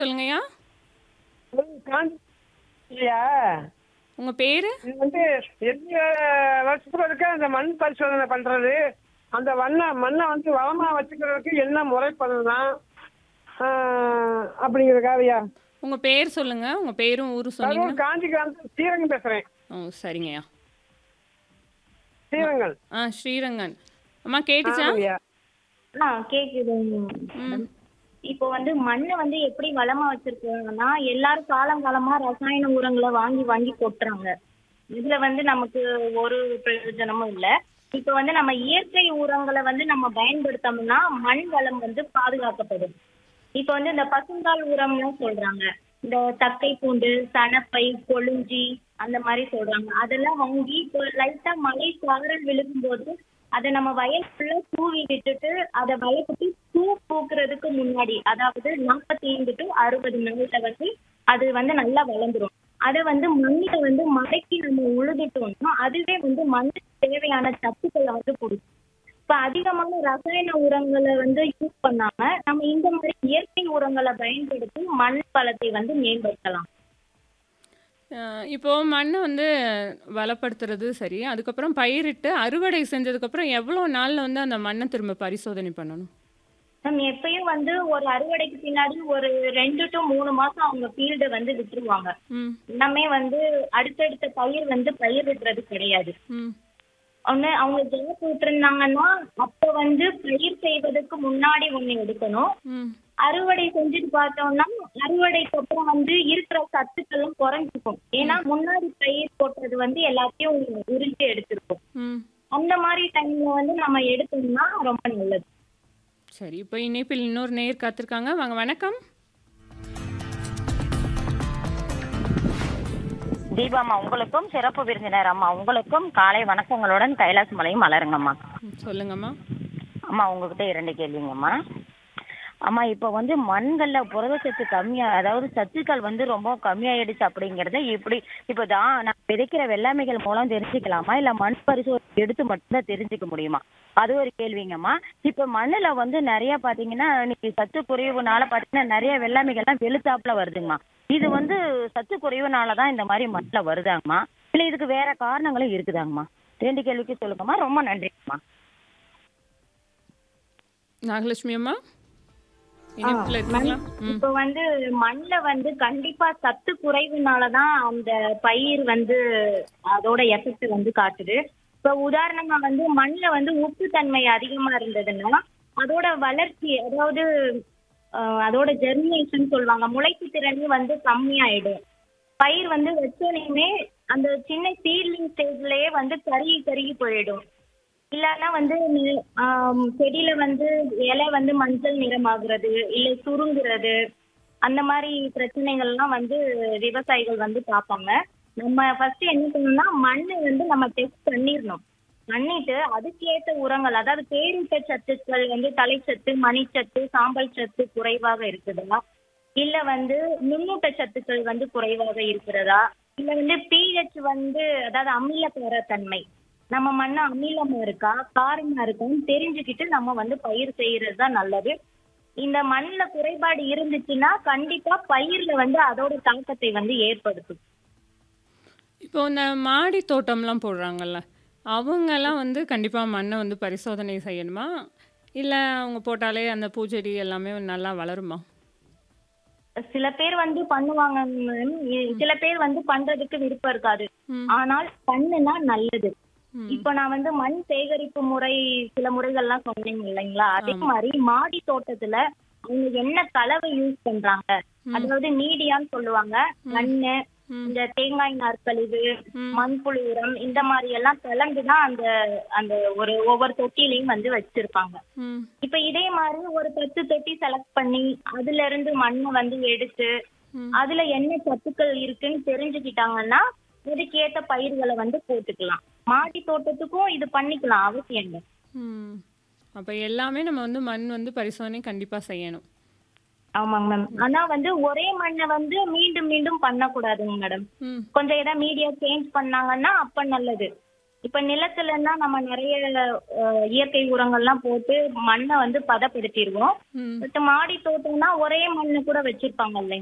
சொல்லுங்கய்யா காஞ்சி இல்லையா உங்க பேரு இது வந்து எந்த வருஷத்துல இருக்க அந்த மண் பரிசோதனை பண்றது அந்த வண்ண மண்ணை வந்து வளமா வச்சுக்கிறதுக்கு என்ன முறை பண்ணலாம் ஆஹ், அப்படிங்கிறதுக்காகயா உங்க பேர் சொல்லுங்க உங்க பேரும் ஊரும் சொன்னீங்கன்னா கரூர் காஞ்சி காந்தி ஸ்ரீரங்கம் பேசுறேன் ஓ சரிங்கய்யா ஸ்ரீரங்கல் ஆ ஸ்ரீரங்கன் அம்மா கேட்டுச்சா ஆமாய்யா. ஆ கேக்குதுங்க மேடம் இப்போ வந்து மண்ணை வந்து எப்படி வளமா வச்சிருக்காங்கன்னா எல்லாரும் காலங்காலமா ரசாயன உரங்களை வாங்கி வாங்கி கொட்டுறாங்க இதுல வந்து நமக்கு ஒரு பிரயோஜனமும் இல்ல இப்போ வந்து நம்ம இயற்கை உரங்களை வந்து நம்ம பயன்படுத்தோம்னா மண் வளம் வந்து பாதுகாக்கப்படும் இப்போ வந்து இந்த பசுந்தாள் உரம்லாம் சொல்றாங்க இந்த தக்கை பூண்டு சணப்பை கொழுஞ்சி அந்த மாதிரி சொல்றாங்க அதெல்லாம் வாங்கி இப்போ லைட்டா மழை சாரல் விழுகும்போது அதை நம்ம வயல் ஃபுல்லா தூவி விட்டுட்டு அதை வளர்த்துட்டு பூ பூக்குறதுக்கு முன்னாடி அதாவது நாற்பத்தி ஐந்து டு அறுபது நாள்ல வந்து அது வந்து நல்லா வளர்ந்துரும் அதை வந்து மண்ணில வந்து மடக்கி நம்ம உழுதுட்டோம்னா அதுவே வந்து மண்ணுக்கு தேவையான சத்துக்களை வந்து கொடுக்கும் இப்ப அதிகமான ரசாயன உரங்களை வந்து யூஸ் பண்ணாம நம்ம இந்த மாதிரி இயற்கை உரங்களை பயன்படுத்தி மண் வளத்தை வந்து மேம்படுத்தலாம் அஹ் இப்போ மண்ணை வந்து வளப்படுத்துறது சரி அதுக்கப்புறம் பயிரிட்டு அறுவடை செஞ்சதுக்கப்புறம் எவ்வளோ நாளில் வந்து அந்த மண்ணை திரும்ப பரிசோதனை பண்ணணும் நம்ம எப்பயும் வந்து ஒரு அறுவடைக்கு பின்னாடி ஒரு ரெண்டு டு மூணு மாசம் அவங்க ஃபீல்டை வந்து விட்டுருவாங்க ம் எல்லாமே வந்து அடுத்தடுத்த பயிர் வந்து பயிரிடுறது கிடையாது ம் ஒண்ணு அவங்க கேப் விட்டுருந்தாங்கன்னா அப்ப வந்து பயிர் செய்வதற்கு முன்னாடி ஒண்ணு எடுக்கணும் ம் அறுவடை செஞ்சுட்டு பார்த்தோம்னா அறுவடைக்கு அப்புறம் வந்து இருக்கிற சத்துக்களும் குறைஞ்சிக்கும் ஏன்னா முன்னாடி பயிர் போட்டது வந்து எல்லாத்தையும் உறிஞ்சி எடுத்திருக்கும் ம் அந்த மாதிரி டைம்ல வந்து நம்ம எடுத்தோம்னா ரொம்ப நல்லது சரி இப்போ இணைப்பில் இன்னொரு நேர் காத்திருக்காங்க வாங்க வணக்கம் தீபாம்மா உங்களுக்கும் சிறப்பு விருந்தினர் அம்மா உங்களுக்கும் காலை வணக்கங்களுடன் கைலாஸ் மலையும் மலருங்கம்மா ம், சொல்லுங்கம்மா அம்மா உங்ககிட்ட இரண்டு கேள்விங்கம்மா அம்மா இப்போ வந்து மண்களில் புரதச்சத்து கம்மியா அதாவது சத்துக்கள் வந்து ரொம்ப கம்மியாயிடுச்சு அப்படிங்கறத இப்படி இப்போ தான் நான் விதைக்கிற வெள்ளாமைகள் மூலம் தெரிஞ்சுக்கலாமா இல்லை மண் பரிசோதனை எடுத்து மட்டும்தான் தெரிஞ்சுக்க முடியுமா அது ஒரு கேள்விங்கம்மா இப்போ மண்ணில் வந்து நிறைய பார்த்தீங்கன்னா இன்னைக்கு சத்து குறைவுனால பார்த்தீங்கன்னா நிறைய வெள்ளாமைகள்லாம் வெளுத்தாப்புல வருதுங்கம்மா இது வந்து சத்து குறைவுனால தான் இந்த மாதிரி மண்ணில் வருதாங்கம்மா இல்லை இதுக்கு வேற காரணங்களும் இருக்குதாங்கம்மா ரெண்டு கேள்விக்கு சொல்லுங்கம்மா ரொம்ப நன்றிங்கம்மா நாகலட்சுமி அம்மா இணைப்பில் இருக்கீங்களா ம் இப்போ வந்து மண்ணுல வந்து கண்டிப்பா சத்து குறைவுனாலதான் அந்த பயிர் வந்து அதோட எஃபெக்ட் வந்து காட்டுது இப்போ உதாரணமா வந்து மண்ணுல வந்து உப்பு தன்மை அதிகமா இருந்ததுன்னா அதோட வளர்ச்சி அதாவது அஹ், அதோட ஜெர்மினேஷன் சொல்லுவாங்க முளைப்பு திறன் வந்து கம்மியாயிடும் பயிர் வந்து வச்சோனையுமே அந்த சின்ன சீட்லிங் ஸ்டேஜ்லயே வந்து கருகி கருகி போயிடும் இல்லைன்னா வந்து நெ- ஆம், செடியில வந்து இலை வந்து மஞ்சள் நிறமாகிறது இல்லை சுருங்குறது அந்த மாதிரி பிரச்சனைகள்லாம் வந்து விவசாயிகள் வந்து பார்ப்பாங்க நம்ம ஃபர்ஸ்ட் என்ன பண்ணணும்னா மண்ணை வந்து நம்ம டெஸ்ட் பண்ணிடணும் பண்ணிட்டு அதுக்கேற்ற உரங்கள் அதாவது பேரூட்ட சத்துக்கள் வந்து தலைச்சத்து மணிச்சத்து சாம்பல் சத்து குறைவாக இருக்குதா இல்ல வந்து நுண்ணூட்ட சத்துக்கள் வந்து குறைவாக இருக்கிறதா இல்ல வந்து பிஹெச் வந்து அதாவது அமிலக்கார தன்மை நம்ம மண்ணு அமிலமா இருக்கா காரமா இருக்கான்னு தெரிஞ்சுக்கிட்டு நம்ம வந்து பயிர் செய்யறது தான் நல்லது இந்த மண்ணுல குறைபாடு இருந்துச்சுன்னா கண்டிப்பா பயிர்ல வந்து அதோட தாக்கத்தை வந்து ஏற்படுத்தும் இப்போ இந்த மாடி தோட்டம்லாம் போடுறாங்கல்ல அவங்கெல்லாம் வந்து கண்டிப்பாக மண்ணை வந்து பரிசோதனை செய்யணுமா இல்லை அவங்க போட்டாலே அந்த பூச்செடி எல்லாமே நல்லா வளருமா சில பேர் வந்து பண்ணுவாங்க ma'am. இ- சில பேர் வந்து பண்றதுக்கு விருப்பம் இருக்காது ம். ஆனால் பண்ணுனா நல்லது ம். இப்போ நான் வந்து மண் சேகரிப்பு முறை சில முறைகள்லாம் சொன்னீங்க இல்லைங்களா அதே ஆமா. மாதிரி மாடி தோட்டத்துல அவங்க என்ன கலவை யூஸ் பண்றாங்க அதாவது மீடியான்னு சொல்லுவாங்க மண்ணு ம். இந்த தேங்காய் நார்க்கழிவு ம். மண்புழு உரம் இந்த மாதிரி எல்லாம் கலந்துதான் அந்த அந்த ஒரு ஒவ்வொரு தொட்டிலையும் வந்து வச்சிருப்பாங்க ம் இப்ப இதே மாதிரி ஒரு பத்து தொட்டி செலக்ட் பண்ணி அதுல இருந்து மண்ணை வந்து எடுத்து ம். அதுல என்ன சத்துக்கள் இருக்குன்னு தெரிஞ்சுக்கிட்டாங்கன்னா இதுக்கேத்த பயிர்களை வந்து போட்டுக்கலாம் மாடி தோட்டத்துக்கும் இது பண்ணிக்கலாம் அவசியம் இல்லை ம் அப்போ எல்லாமே நம்ம வந்து மண் வந்து பரிசோதனை கண்டிப்பாக செய்யணும் ஆமாங்க மேம் ஆனா வந்து ஒரே மண்ணை வந்து மீண்டும் மீண்டும் பண்ணக்கூடாதுங்க மேடம் ம் கொஞ்சம் ஏதாவது மீடியா சேஞ்ச் பண்ணாங்கன்னா அப்ப நல்லது இப்ப நிலத்துலன்னா நம்ம நிறைய அஹ், இயற்கை உரங்கள்லாம் போட்டு மண்ணை வந்து பதப்படுத்திடுவோம் ம் பட் மாடி தோட்டம்னா ஒரே மண்ணு கூட வச்சிருப்பாங்க